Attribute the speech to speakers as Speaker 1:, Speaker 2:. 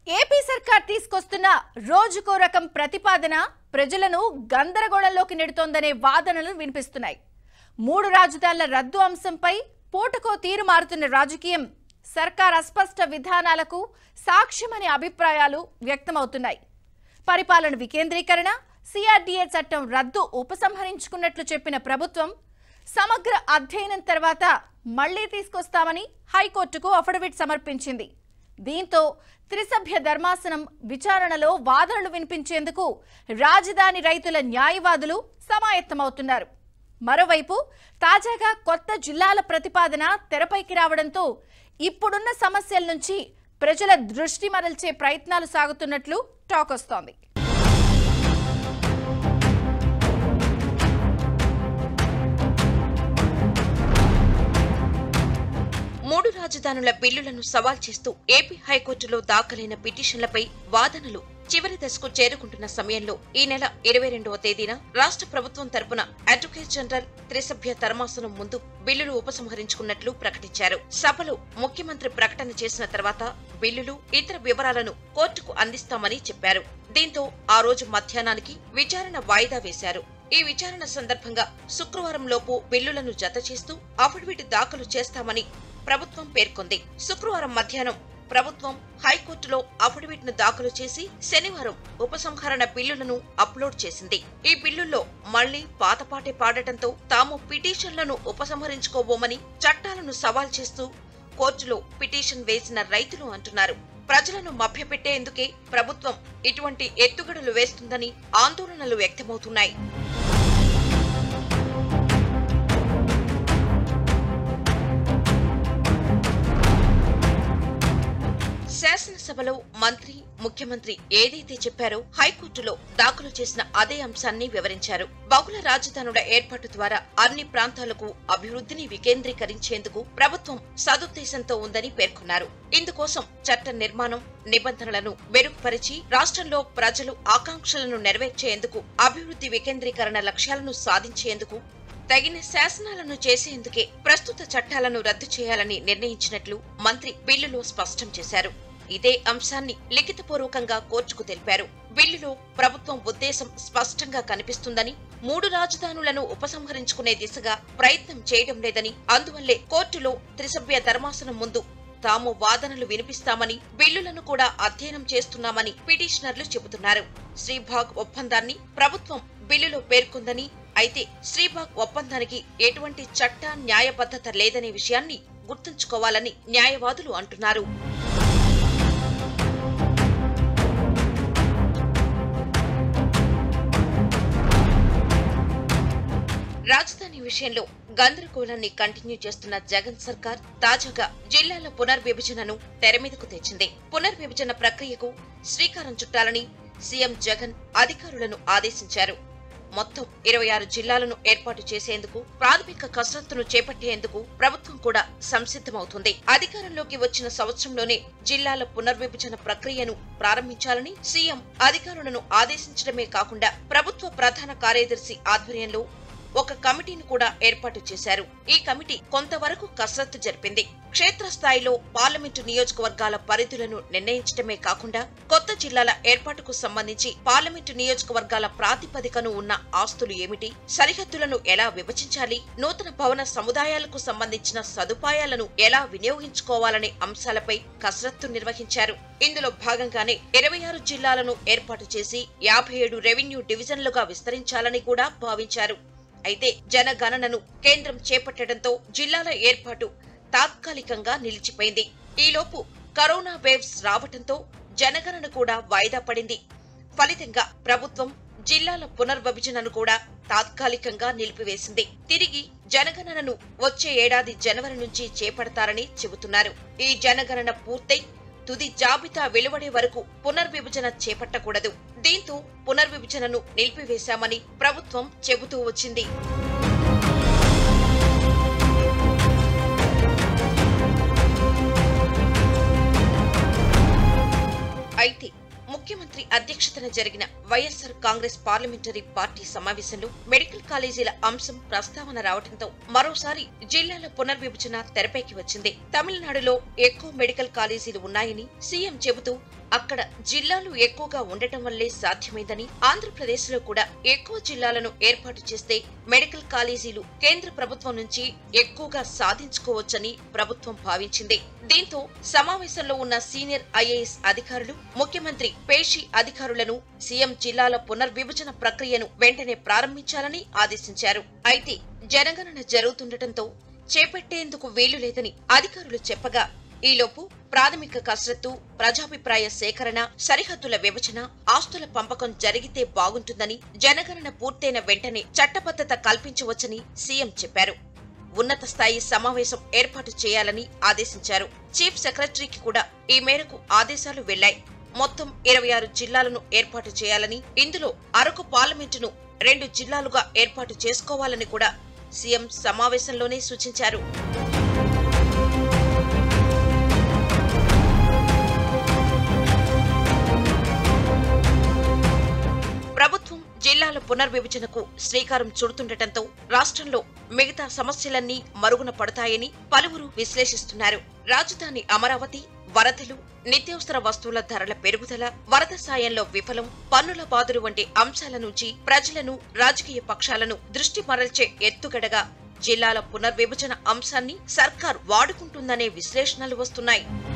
Speaker 1: AP సర్కార్ తీసుకొస్తున్న రోజుకో రకం ప్రతిపాదన ప్రజలను గందరగోళంలోకి నెడుతోందనే వాదనలు వినిపిస్తున్నాయి మూడు రాజధానుల రద్దు అంశంపై పూటకో తీరు మారుతున్న రాజకీయం సర్కార్ అస్పష్ట విధానాలకు సాక్ష్యమనే అభిప్రాయాలు వ్యక్తమవుతున్నాయి పరిపాలన వికేంద్రీకరణ సిఆర్డీఏ చట్టం రద్దు ఉపసంహరించుకున్నట్లు చెప్పిన ప్రభుత్వం సమగ్ర అధ్యయనం తర్వాత మళ్లీ తీసుకొస్తామని హైకోర్టుకు అఫిడవిట్ సమర్పించింది దీంతో త్రిసభ్య ధర్మాసనం విచారణలో వాదనలు వినిపించేందుకు రాజధాని రైతుల న్యాయవాదులు సమాయత్తమవుతున్నారు మరోవైపు తాజాగా కొత్త జిల్లాల ప్రతిపాదన తెరపైకి రావడంతో ఇప్పుడున్న సమస్యల నుంచి ప్రజల దృష్టి మరల్చే ప్రయత్నాలు సాగుతున్నట్లు టాక్ వస్తోంది
Speaker 2: మూడు రాజధానుల బిల్లులను సవాల్ చేస్తూ ఏపీ హైకోర్టులో దాఖలైన పిటిషన్లపై వాదనలు చివరి దశకు చేరుకుంటున్న సమయంలో ఈ నెల ఇరవై రెండవ తేదీన రాష్ట్ర ప్రభుత్వం తరపున అడ్వకేట్ జనరల్ త్రిసభ్య ధర్మాసనం ముందు బిల్లులు ఉపసంహరించుకున్నట్లు ప్రకటించారు సభలో ముఖ్యమంత్రి ప్రకటన చేసిన తర్వాత బిల్లులు ఇతర వివరాలను కోర్టుకు అందిస్తామని చెప్పారు దీంతో ఆ రోజు మధ్యాహ్నానికి విచారణ వాయిదా వేశారు ఈ విచారణ సందర్భంగా శుక్రవారం లోపు బిల్లులను జత చేస్తూ అఫిడవిట్ దాఖలు చేస్తామని ప్రభుత్వం పేర్కొంది శుక్రవారం మధ్యాహ్నం ప్రభుత్వం హైకోర్టులో అఫిడవిట్ ను దాఖలు చేసి శనివారం ఉపసంహరణ బిల్లులను అప్లోడ్ చేసింది ఈ బిల్లుల్లో మళ్లీ పాతపాటే పాడటంతో తాము పిటిషన్లను ఉపసంహరించుకోబోమని చట్టాలను సవాల్ చేస్తూ కోర్టులో పిటిషన్ వేసిన రైతులు అంటున్నారు ప్రజలను మభ్యపెట్టేందుకే ప్రభుత్వం ఇటువంటి ఎత్తుగడలు వేస్తుందని ఆందోళనలు వ్యక్తమవుతున్నాయి శాసనసభలో మంత్రి ముఖ్యమంత్రి ఏదైతే చెప్పారో హైకోర్టులో దాఖలు చేసిన అదే అంశాన్ని వివరించారు బహుళ రాజధానుల ఏర్పాటు ద్వారా అన్ని ప్రాంతాలకు అభివృద్ధిని వికేంద్రీకరించేందుకు ప్రభుత్వం సదుద్దేశంతో ఉందని పేర్కొన్నారు ఇందుకోసం చట్ట నిర్మాణం నిబంధనలను మెరుగుపరిచి రాష్ట్రంలో ప్రజలు ఆకాంక్షలను నెరవేర్చేందుకు అభివృద్ధి వికేంద్రీకరణ లక్ష్యాలను సాధించేందుకు తగిన శాసనాలను చేసేందుకే ప్రస్తుత చట్టాలను రద్దు చేయాలని నిర్ణయించినట్లు మంత్రి బిల్లులో స్పష్టం చేశారు ఇదే అంశాన్ని లిఖితపూర్వకంగా కోర్టుకు తెలిపారు బిల్లులో ప్రభుత్వం ఉద్దేశం స్పష్టంగా కనిపిస్తుందని మూడు రాజధానులను ఉపసంహరించుకునే దిశగా ప్రయత్నం చేయడం లేదని అందువల్లే కోర్టులో త్రిసభ్య ధర్మాసనం ముందు తాము వాదనలు వినిపిస్తామని బిల్లులను కూడా అధ్యయనం చేస్తున్నామని పిటిషనర్లు చెబుతున్నారు శ్రీభాగ్ ఒప్పందాన్ని ప్రభుత్వం బిల్లులో పేర్కొందని అయితే శ్రీబాగ్ ఒప్పందానికి ఎటువంటి చట్ట న్యాయబద్ధత లేదనే విషయాన్ని గుర్తుంచుకోవాలని న్యాయవాదులు అంటున్నారు రాజధాని విషయంలో గందరగోళాన్ని కంటిన్యూ చేస్తున్న జగన్ సర్కార్ తాజాగా జిల్లాల పునర్విభజనను తెరమీదకు తెచ్చింది పునర్విభజన ప్రక్రియకు శ్రీకారం చుట్టాలని సీఎం జగన్ అధికారులను ఆదేశించారు మొత్తం ఇరవై ఆరు జిల్లాలను ఏర్పాటు చేసేందుకు ప్రాథమిక కసరత్తును చేపట్టేందుకు ప్రభుత్వం కూడా సంసిద్ధమవుతుంది అధికారంలోకి వచ్చిన సంవత్సరంలోనే జిల్లాల పునర్విభజన ప్రక్రియను ప్రారంభించాలని సీఎం అధికారులను ఆదేశించడమే కాకుండా ప్రభుత్వ ప్రధాన కార్యదర్శి ఆధ్వర్యంలో ఒక కమిటీని కూడా ఏర్పాటు చేశారు ఈ కమిటీ కొంతవరకు కసరత్తు జరిపింది క్షేత్రస్థాయిలో పార్లమెంటు నియోజకవర్గాల పరిధులను నిర్ణయించడమే కాకుండా కొత్త జిల్లాల ఏర్పాటుకు సంబంధించి పార్లమెంటు నియోజకవర్గాల ప్రాతిపదికను ఉన్న ఆస్తులు ఏమిటి సరిహద్దులను ఎలా విభజించాలి నూతన భవన సముదాయాలకు సంబంధించిన సదుపాయాలను ఎలా వినియోగించుకోవాలనే అంశాలపై కసరత్తు నిర్వహించారు ఇందులో భాగంగానే ఇరవై ఆరు జిల్లాలను ఏర్పాటు చేసి యాభై ఏడు రెవెన్యూ డివిజన్లుగా విస్తరించాలని కూడా భావించారు అయితే జనగణనను కేంద్రం చేపట్టడంతో జిల్లాల ఏర్పాటు తాత్కాలికంగా నిలిచిపోయింది ఈలోపు కరోనా వేవ్స్ రావటంతో జనగణన కూడా వాయిదా పడింది ఫలితంగా ప్రభుత్వం జిల్లాల పునర్విభజనను కూడా తాత్కాలికంగా నిలిపివేసింది తిరిగి జనగణనను వచ్చే ఏడాది జనవరి నుంచి చేపడతారని చెబుతున్నారు ఈ జనగణన పూర్తయి తుది జాబితా వెలువడే వరకు పునర్విభజన చేపట్టకూడదు దీంతో పునర్విభజనను నిలిపివేశామని ప్రభుత్వం చెబుతూ వచ్చింది అయితే ముఖ్యమంత్రి అధ్యక్షతన జరిగిన వైఎస్సార్ కాంగ్రెస్ పార్లమెంటరీ పార్టీ సమావేశంలో మెడికల్ కాలేజీల అంశం ప్రస్తావన రావడంతో మరోసారి జిల్లాల పునర్విభజన తెరపైకి వచ్చింది తమిళనాడులో ఎక్కువ మెడికల్ కాలేజీలు ఉన్నాయని సీఎం చెబుతూ అక్కడ జిల్లాలు ఎక్కువగా ఉండటం వల్లే సాధ్యమైందని ఆంధ్రప్రదేశ్ లో కూడా ఎక్కువ జిల్లాలను ఏర్పాటు చేస్తే మెడికల్ కాలేజీలు కేంద్ర ప్రభుత్వం నుంచి ఎక్కువగా సాధించుకోవచ్చని ప్రభుత్వం భావించింది దీంతో సమావేశంలో ఉన్న సీనియర్ ఐఏఎస్ అధికారులు ముఖ్యమంత్రి పేషి అధికారులను సీఎం జిల్లాల పునర్విభజన ప్రక్రియను వెంటనే ప్రారంభించాలని ఆదేశించారు అయితే జనగణన జరుగుతుండటంతో చేపట్టేందుకు వీలు లేదని అధికారులు చెప్పగా ఈలోపు ప్రాథమిక కసరత్తు ప్రజాభిప్రాయ సేకరణ సరిహద్దుల విభజన ఆస్తుల పంపకం జరిగితే బాగుంటుందని జనగణన పూర్తయిన వెంటనే చట్టబద్ధత కల్పించవచ్చని సీఎం చెప్పారు ఉన్నత స్థాయి సమావేశం ఏర్పాటు చేయాలని ఆదేశించారు చీఫ్ సెక్రటరీకి కూడా ఈ మేరకు ఆదేశాలు వెళ్లాయి మొత్తం ఇరవై ఆరు జిల్లాలను ఏర్పాటు చేయాలని ఇందులో అరకు పార్లమెంటును రెండు జిల్లాలుగా ఏర్పాటు చేసుకోవాలని కూడా సీఎం సమావేశంలోనే సూచించారు ప్రభుత్వం జిల్లాల పునర్విభజనకు శ్రీకారం చుడుతుండటంతో రాష్ట్రంలో మిగతా సమస్యలన్నీ మరుగున పడతాయని పలువురు విశ్లేషిస్తున్నారు రాజధాని అమరావతి వరదలు నిత్యావసర వస్తువుల ధరల పెరుగుదల వరద సాయంలో విఫలం పన్నుల బాదులు వంటి అంశాల నుంచి ప్రజలను రాజకీయ పక్షాలను దృష్టి మరల్చే ఎత్తుగడగా జిల్లాల పునర్విభజన అంశాన్ని సర్కార్ వాడుకుంటుందనే విశ్లేషణలు వస్తున్నాయి